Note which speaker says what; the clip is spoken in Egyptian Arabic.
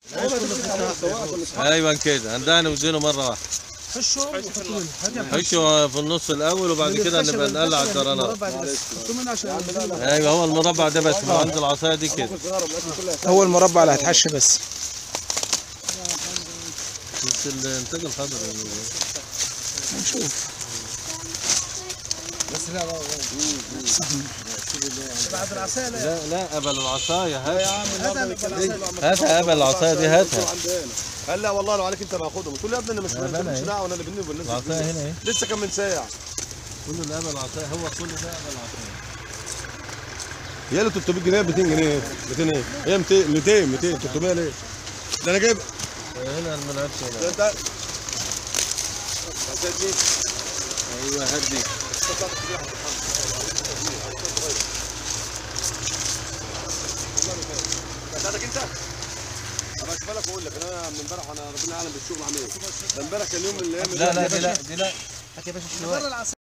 Speaker 1: ايوه كده عندنا وزنه مره واحده
Speaker 2: خشوا وحطوا منه هذا
Speaker 1: حشوا في النص الاول وبعد كده نبقى نقلع الدرانات
Speaker 2: حطوا منه عشان
Speaker 1: ايوه هو المربع ده بس من عند العصايه دي كده
Speaker 3: هو المربع اللي هيتحشى بس
Speaker 1: بس الانتاج الخضري
Speaker 3: نشوف
Speaker 2: بعد العساله
Speaker 1: لا لا قبل العصايه هات
Speaker 2: هذا
Speaker 1: هاتها قبل العصايه دي هاتها
Speaker 4: قال لا والله لو عليك انت باخدهم قلت له يا ابني انا مش مش دعوه انا اللي بيني وبين الناس
Speaker 1: العصايه هنا ايه
Speaker 4: لسه كان من ساعه
Speaker 1: كله اللي قبل العصايه هو كل ده قبل العصايه
Speaker 4: هي له 300 جنيه 200 جنيه 200 ايه هي 200 200 200 300 ليه ده انا جايب
Speaker 1: هنا الملعب
Speaker 4: ده
Speaker 1: هنا
Speaker 4: انت
Speaker 1: ايوه هات دي
Speaker 4: بتاعتك انت ابقى اشوفها لك واقول لك انا من امبارح انا ربنا اعلم بالشغل عامل ايه ده امبارح كان يوم من الايام
Speaker 1: لا لا دي لا دي لا
Speaker 2: بره العساله